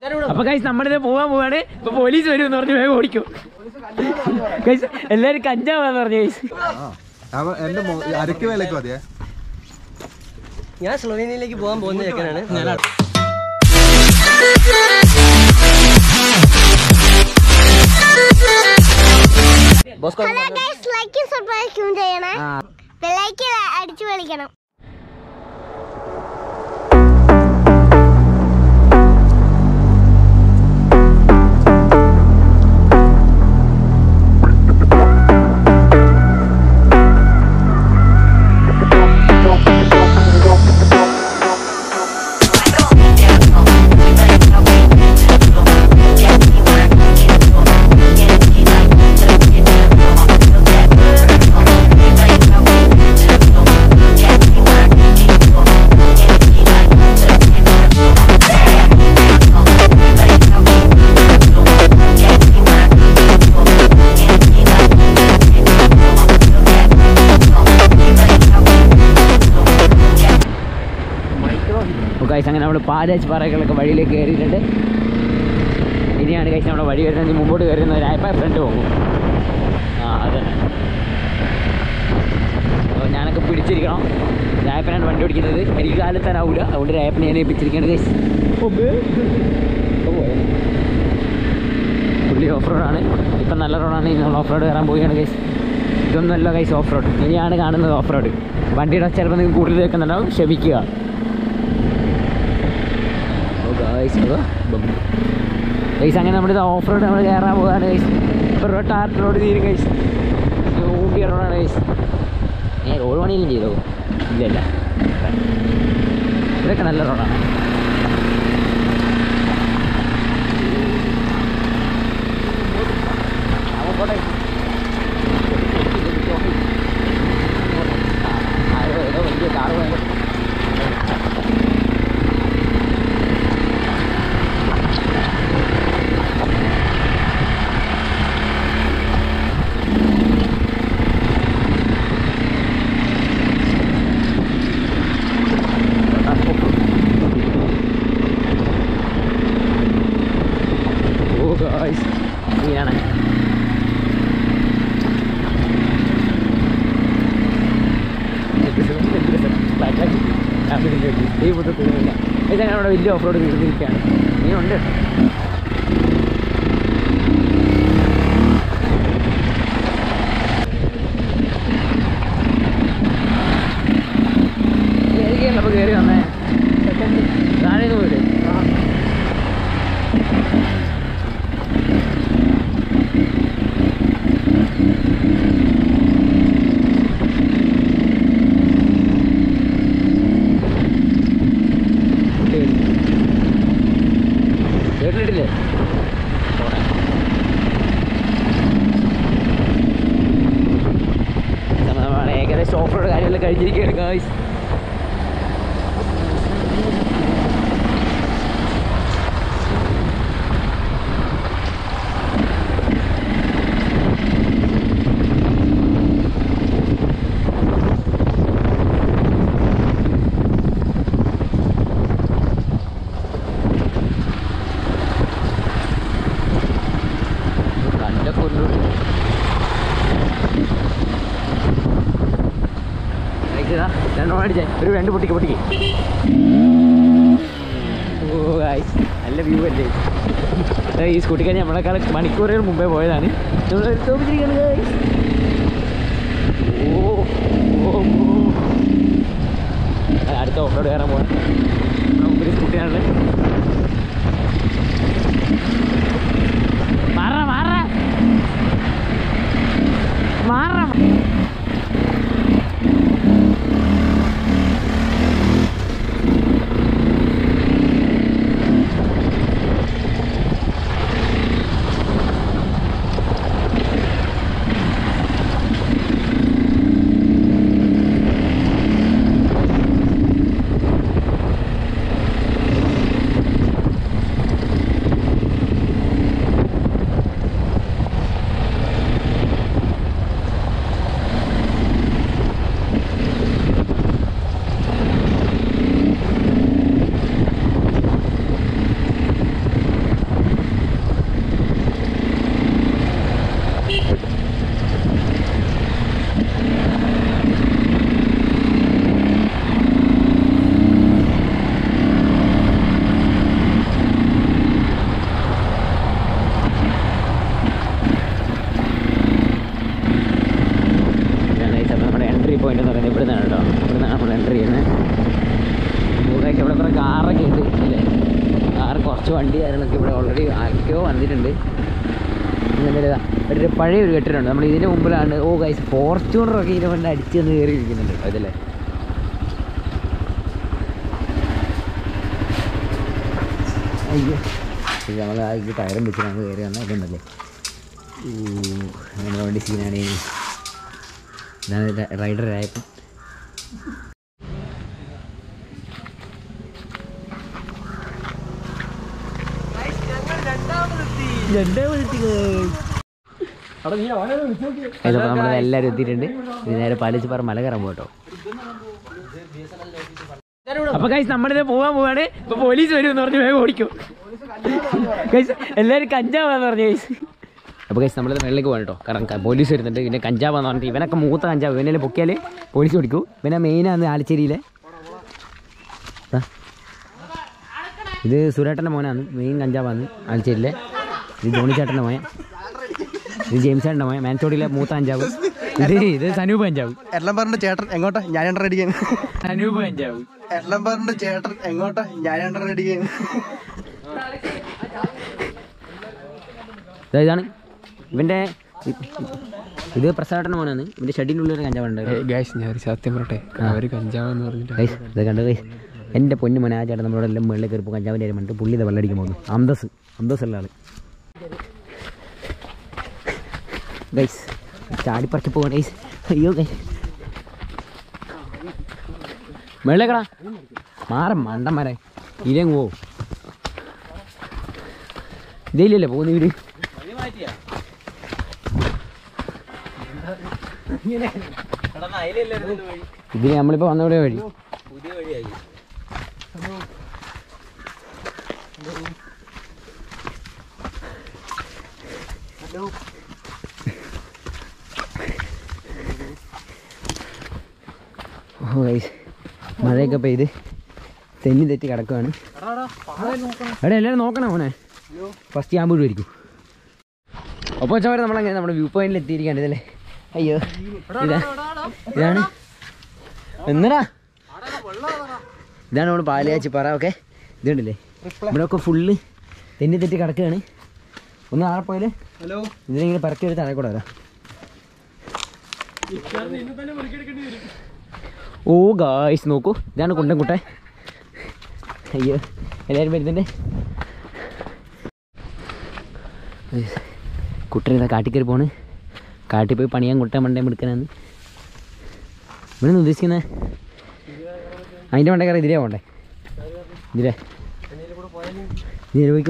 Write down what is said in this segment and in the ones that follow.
അപ്പൊ കൈസ് നമ്മളിത് പോവാൻ പോവാണ് ഇപ്പൊ പോലീസ് വരും എന്ന് പറഞ്ഞ് വേഗം ഓടിക്കും കൈസ് എല്ലാരും കഞ്ചാവാന്ന് പറഞ്ഞു കൈസ് എന്റെ അരക്ക് വിലക്ക് മതിയേ ഞാൻ സ്ലോവേനിയയിലേക്ക് പോകാൻ പോകുന്ന ചെക്കനാണ് ഞാൻ ഹലോ ഗൈസ് ലൈക്കും സബ്സ്ക്രൈബും ചെയ്യണേ ബെല്ലൈക്കൻ അടിച്ചു കളിക്കണം അപ്പോൾ കൈസ് അങ്ങനെ നമ്മൾ പാലാച്ച് പാറകളൊക്കെ വഴിയിലേക്ക് കയറിയിട്ടുണ്ട് ഇനിയാണ് കൈസ് നമ്മുടെ വഴി വരുന്നത് മുമ്പോട്ട് കയറുന്ന രായപ്പ ഫ്രണ്ട് പോകും ആ അതന്നെ അപ്പോൾ ഞാനൊക്കെ പിടിച്ചിരിക്കണം രായപ്പനാണ് വണ്ടി ഓടിക്കുന്നത് എനിക്ക് കാലത്താനാവില്ല അതുകൊണ്ട് രായപ്പനെ ഞാൻ ഏൽപ്പിച്ചിരിക്കുകയാണ് കൈസ് പുള്ളി ഓഫ് റോഡാണ് ഇപ്പം നല്ല റോഡാണ് ഇനി നമ്മൾ ഓഫ് റോഡ് കയറാൻ പോവുകയാണ് കൈസ് ഇതൊന്നുമല്ല കൈസ് ഓഫ് റോഡ് ഇനിയാണ് കാണുന്നത് ഓഫ് റോഡ് വണ്ടിയുടെ ചിലപ്പോൾ നിങ്ങൾക്ക് കൂടുതൽ കേൾക്കുന്നുണ്ടാവും ക്ഷമിക്കുക ഗൈസ് ഗൈസ് അങ്ങനെ നമ്മുടെ ഓഫ് റോഡ് നമ്മൾ കയറാൻ പോകാണ് ഗൈസ് ഇപ്പോൾ റോഡ് ടാർ റോഡ് തീരും ഗൈസ് ഊട്ടി റോഡാണ് ഗൈസ് ഏ റോഡ് പണിയിലും ചെയ്തോ ഇല്ല ഇല്ല ഇതൊക്കെ നല്ല റോഡാണ് വലിയ കാറ് വേണം ഓ ഗായ്സ് സീനാണ് ഇതങ്ങനെ അവിടെ വലിയ ഓഫ് റോഡ് തീർന്നിരിക്കുകയാണ് നീ ഉണ്ട് അപ്പോൾ കയറി വന്നേ താഴെ പോയിട്ട് കേട്ടിട്ടില്ലേ നമ്മൾ ഏകദേശം ഓഫ് റോഡ് കാര്യമെല്ലാം കഴിഞ്ഞിരിക്കുകയാണ് ഗായ്സ് കണ്ട കൊല്ലു രണ്ടെണ്ണം അടിച്ചേ ഒരു രണ്ട് പൊട്ടിക്ക് പൊട്ടിക്ക് ഓ ഗായ്സ് നല്ല വ്യൂ അല്ലേ ദാ ഈ സ്കൂട്ടിക്കാർ നമ്മളെക്കാൾ മണിക്കൂറുകൾ മുമ്പേ പോയതാണ് നമ്മൾ തോപ്പിച്ചിരിക്കുകയാണ് ഗായ്സ് ഓ ഓ ഓ. ആ, അടുത്ത ഓഫ് റോഡ് കയറാൻ പോകണം നമുക്കൊരു സ്കൂട്ടിയാണല്ലേ മാറ മാറ മാറ കുറച്ച് വണ്ടി കാര്യങ്ങളൊക്കെ ഇവിടെ ഓൾറെഡി ആർക്കോ വന്നിട്ടുണ്ട് ഇങ്ങനെ ഇതാ ഒരു പഴയ ഒരു കെട്ടിടമുണ്ട് നമ്മൾ ഇതിൻ്റെ മുമ്പിലാണ് ഓ ഗൈസ് ഫോർച്യൂണറൊക്കെ ഇതിനെ കൊണ്ട് അടിച്ച് വന്ന് കയറി ഇരിക്കുന്നുണ്ട് അതല്ലേ അയ്യോ ഇത് നമ്മൾ ആ ഇത് ടയറും വെച്ച് നമ്മൾ കയറി വന്നാൽ ഇതുണ്ടല്ലേ ഊ, നമ്മുടെ വണ്ടി സീനാണ് ഇതാണ് റൈഡർ ആയപ്പം ഇതിപ്പോൾ നമ്മൾ എല്ലാവരും എത്തിയിട്ടുണ്ട് ഇത് നേരെ പാലിച്ച് മല കയറാൻ പോട്ടോ അപ്പൊ കൈസ് നമ്മളിത് പോകാൻ പോവാണ് ഇപ്പൊ പോലീസ് വരും എന്ന് പറഞ്ഞ് വേഗം ഓടിക്കും കൈസ് എല്ലാവരും കഞ്ചാവാന്ന് പറഞ്ഞു കൈസ് അപ്പോൾ കൈസ് നമ്മളിത് മേളിലേക്ക് പോകാൻ കേട്ടോ കാരണം ക- പോലീസ് വരുന്നുണ്ട് പിന്നെ കഞ്ചാവാന്ന് പറഞ്ഞിട്ട് ഇവനൊക്കെ മൂത്ത കഞ്ചാവ് ഇവനെ പൊക്കിയാൽ പോലീസ് പിടിക്കും പിന്നെ മെയിനാണ് ആലച്ചേരിയിലെ ദാ. ഇത് സുരേട്ടൻ്റെ മോനാണ് മെയിൻ കഞ്ചാവാണ് ആലച്ചേരിയിലെ ഇത് ജോണി ചേട്ടൻ്റെ മോൻ ഇത് ജെയിംസ് ചേട്ടൻ്റെ മോൻ മാനത്തോടിയിലെ മൂത്ത കഞ്ചാവ് ഇത് ഇത് സനൂപ് കഞ്ചാവ് എല്ലാം പറഞ്ഞ ചേട്ടൻ എങ്ങോട്ടാ ഞാൻ എണ്ണ അടിക്കാൻ സനൂപ് കഞ്ചാവ് എല്ലാം പറഞ്ഞ ചേട്ടൻ എങ്ങോട്ടാ ഞാൻ എണ്ണ അടിക്കാൻ ദാ ഇതാണ് ഇവൻ്റെ ഇത് പ്രസാദന്റെ മോനാണ് ഇവൻ്റെ ഷെഡിൻ്റെ ഉള്ളിൽ ഒരു കഞ്ചാവുണ്ട് ഗൈസ് ഞാൻ ഒരു സത്യം പറയട്ടെ അവര് കഞ്ചാവ് എന്ന് പറഞ്ഞിട്ട് ഗൈസ് ഇത് കണ്ടു ഗൈസ് എൻ്റെ പൊന്നു മോനെ ആ ചേട്ടൻ നമ്മളോട് എല്ലാം മുകളിൽ കയറി പോകും കഞ്ചാവിൻ്റെ കാര്യം പറഞ്ഞിട്ട് പുള്ളി ഇത് വെള്ളടിക്കാൻ പോകുന്നു അന്തസ് അന്തസ് ഉള്ള ആള് ഗൈസ് ചാടിപ്പറക്കി പോകാം ഗൈസ് അയ്യോ ഗൈസ് വെള്ളക്കടാ മാറും മണ്ടന്മാരെ ഇല്ലെങ്കിൽ പോവും ഇതേലല്ലേ പോകുന്ന ഇവര് ഇതിന് നമ്മളിപ്പോ വന്നവിടെ വഴി ഓ ഗൈസ് മഴയൊക്കെ പെയ്ത് തെന്നി തെറ്റി കിടക്കുവാണ് എടാ എല്ലാവരും നോക്കണം മോനെ ഫസ്റ്റ് ഞാൻ വീഴുമായിരിക്കും അപ്പോൾ വെച്ചാൽ നമ്മളങ്ങനെ നമ്മുടെ വ്യൂ പോയിന്റിൽ എത്തിയിരിക്കുകയാണ് ഇതല്ലേ അയ്യോ ഇതാ ഇതാണ് എന്നടാ ഇതാണ് നമ്മൾ പാലയാച്ചി പറ ഓക്കെ ഇതുണ്ടല്ലേ ഇവിടെ ഒക്കെ ഫുള്ള് തെന്നി തെറ്റി കിടക്കുകയാണ് ഒന്ന് ആടെ പോയാല് ഹലോ ഇതിലിങ്ങനെ പരത്തി എടുത്ത് അടക്കൂടെ വരാം ഓ ഗായ്സ് നോക്കൂ ഇതാണ് കുണ്ടൻ കുട്ടൻ അയ്യോ എല്ലാവരും വരുന്നുണ്ട് കുട്ടൻ ഇതാ കാട്ടിക്കറി പോണ് കാട്ടിൽ പോയി പണിയാൻ കുട്ടൻ മണ്ടേ എടുക്കാനാണ് ഇവിടെ നിന്ന് ഉദ്ദേശിക്കുന്നത് അതിൻ്റെ മണ്ടേ കയറി ഇതിലേ പോണ്ടേ ഇതിലേ ഇതിലേ പോയിക്കോ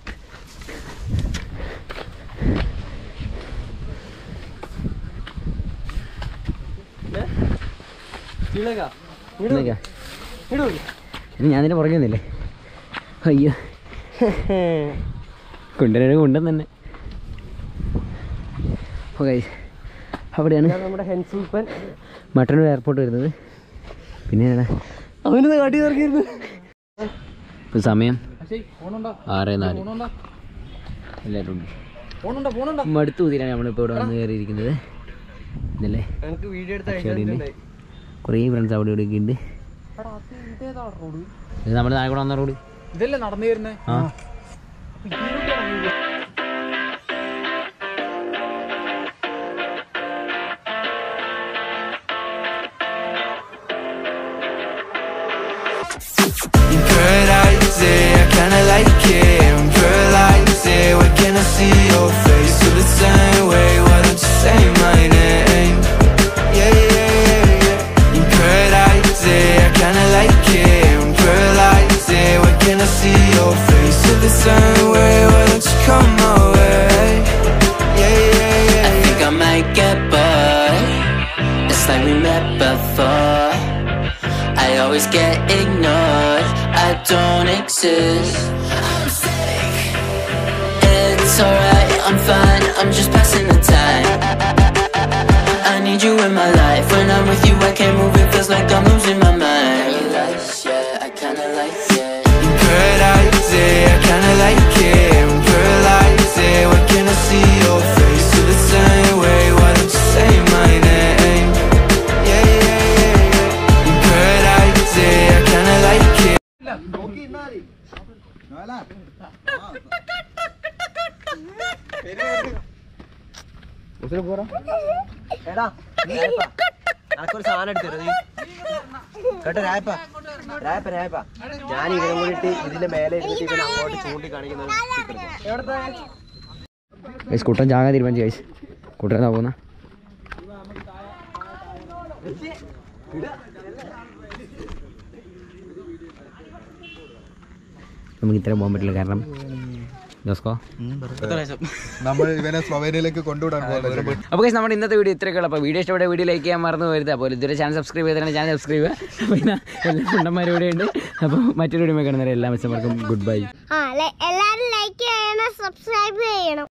ഇളകാ ഇന്നേക്കാ. ഇടൂ ഇത് ഞാൻ നിന്നെ പുറകെ നിന്നില്ലേ അയ്യോ കൊണ്ടുവരാൻ കൊണ്ടുവന്ന് തന്നെ ഓ ഗൈസ് അവിടെയാണ് നമ്മുടെ ഹെൻസൂപ്പൻ മട്ടന്നൂർ എയർപോർട്ട് വരുന്നത് പിന്നെ ഏതാ? അവന് കാട്ടി ഇറക്കിയിരുന്നു ഇപ്പൊ സമയം ആറ് നാല് എല്ലാവരും ഉണ്ട് മടുത്തു കുതിരാണ് നമ്മളിപ്പോൾ ഇവിടെ വന്ന് കയറിയിരിക്കുന്നത് ഇതല്ലേ എനിക്ക് വീഡിയോ എടുത്ത ചെടിയുണ്ട് കുറേ ഫ്രണ്ട്സ് അവിടെ ഇവിടെ ഒക്കെ ഉണ്ട് ഇത് നമ്മുടെ നാളെ കൂടെ വന്ന റോഡ് ഇതല്ലേ നടന്നു വരുന്നേ ആ Paradise, I kinda like it Paradise, why can't I see your face? Feel the same way, why don't you say my name? Yeah, yeah, yeah, yeah In Paradise, I kinda like it Paradise, why can't I see your face? Feel the same way, why don't you come my way? Yeah, yeah, yeah, I think I might get bored It's like we met before I always get ignored, I don't exist. I'm sick. It's alright, I'm fine, I'm just passing the time. I need you in my life. When I'm with you, I can't move, it feels like I'm losing my mind. Paradise, yeah, I kinda like it. Paradise, I kinda like it. Paradise, why can't I see your face? Feel the same way, why don't you say my name? Yeah, yeah, yeah, yeah. Paradise, I kinda like it. എടാ ഒരു സാധനം എടുത്തരും നീ കേട്ടോ രായപ്പ രായപ്പ രായപ്പ ഞാൻ ഇവനെ കൂടിയിട്ട് ഇതിന്റെ മേലെ ഇരുന്നിട്ട് ഇവൻ അങ്ങോട്ട് ചൂണ്ടി കാണിക്കുന്നത് ഗൈസ് കുട്ടൻ ചാകാൻ തീരുമാനിച്ചു ഗൈസ് കുട്ടൻ എന്താ പോകുന്ന നമുക്ക് ഇത്രയും പോകാൻ പറ്റില്ല കാരണം ജോസ്കോ നമ്മൾ ഇവനെ സ്ലൊവേനിയയിലേക്ക് കൊണ്ടുവിടാൻ പോകുന്നത് അപ്പോൾ ഗൈസ് നമ്മുടെ ഇന്നത്തെ വീഡിയോ ഇത്രയൊക്കെ ഉള്ളൂ അപ്പോൾ വീഡിയോ ഇഷ്ടപ്പെട്ട വീഡിയോ ലൈക്ക് ചെയ്യാൻ മറന്നു വരുത് അപ്പോൾ ഇതുവരെ ചാനൽ സബ്സ്ക്രൈബ് ചെയ്തിട്ടാണ് ചാനൽ സബ്സ്ക്രൈബ് ചെയ്യുക പിന്നെ എല്ലാ കുണ്ടന്മാരും ഇവിടെ ഉണ്ട് അപ്പോൾ മറ്റൊരു വീഡിയോ കാണുന്നവരെ എല്ലാ മെച്ചമാർക്കും ഗുഡ് ബൈ ആ എല്ലാരും ലൈക്ക് ചെയ്യണം സബ്സ്ക്രൈബ് ചെയ്യണം